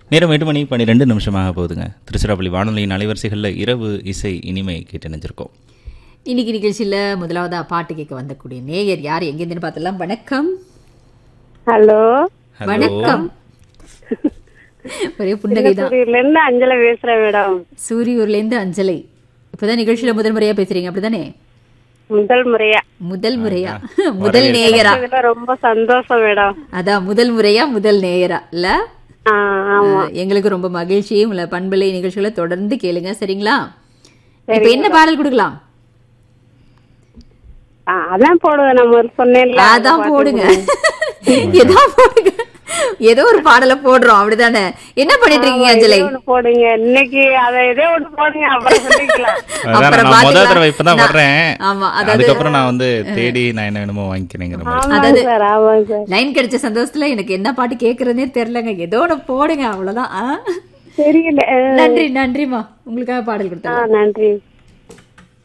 நேரம் எட்டு மணி பன்னிரெண்டு நிமிஷமாக போகுதுங்க திருச்சிராப்பள்ளி வானொலியின் அலைவரிசைகளில் இரவு இசை இனிமை கேட்டு நினைஞ்சிருக்கோம் இன்னைக்கு நிகழ்ச்சியில் முதலாவதா பாட்டு கேட்க வந்தக்கூடிய நேயர் யார் எங்கேருந்துன்னு பார்த்தலாம் வணக்கம் ஹலோ ஹலோ வணக்கம் ஒரே புன்னகை தான் திருச்சூரில இருந்து அஞ்சல பேசுறேன் மேடம் சூரியூர்லேருந்து அஞ்சலை இப்பதான் நிகழ்ச்சியில முதல் முறையா பேசுறீங்க அப்படிதானே முதல் முறையா முதல் முறையா முதல் நேயரா இதுல ரொம்ப சந்தோஷம் மேடம் அதான் முதல் முறையா முதல் நேயரா இல்ல ஆ, ஆமா அஹ், எங்களுக்கு ரொம்ப மகிழ்ச்சி உங்களை பண்பலை நிகழ்ச்சிகளை தொடர்ந்து கேளுங்க சரிங்களா இப்ப என்ன பாடல் கொடுக்கலாம் ஆ, அதான் போடுவேன் நம்ம ஒரு சொன்னேன்ல அதான் போடுங்க ஏதோ போடுங்க ஏதோ ஒரு பாடலை போடுறோம் அப்படிதானே என்ன பண்ணிட்டு இருக்கீங்க அஞ்சலை ஒண்ணு போடுங்க இன்னைக்கு அத ஏதோ ஒண்ணு போடுங்க அப்புறம் சொல்லிக்கலாம் அதான் அப்புறம் நான் முதல் பாத்துக்கலாம். தடவை இப்பதான் நான்- வர்றேன் ஆமா, அதாவது- அதுக்கப்புறம் நான் வந்து தேடி நான் என்ன வேணுமோ வாங்கிக்கிறேங்கிற மாதிரி ஆமாங்க சார் ஆமாங்க சார் லைன் கிடைச்ச சந்தோஷத்துல எனக்கு என்ன பாட்டு கேக்குறதுனே தெரியலங்க ஏதோ ஒண்ணு போடுங்க அவ்வளவுதான் ஆ? தெரியல நன்றி நன்றிமா உங்களுக்காக பாடல் ஆ கொடுத்தேன் நன்றி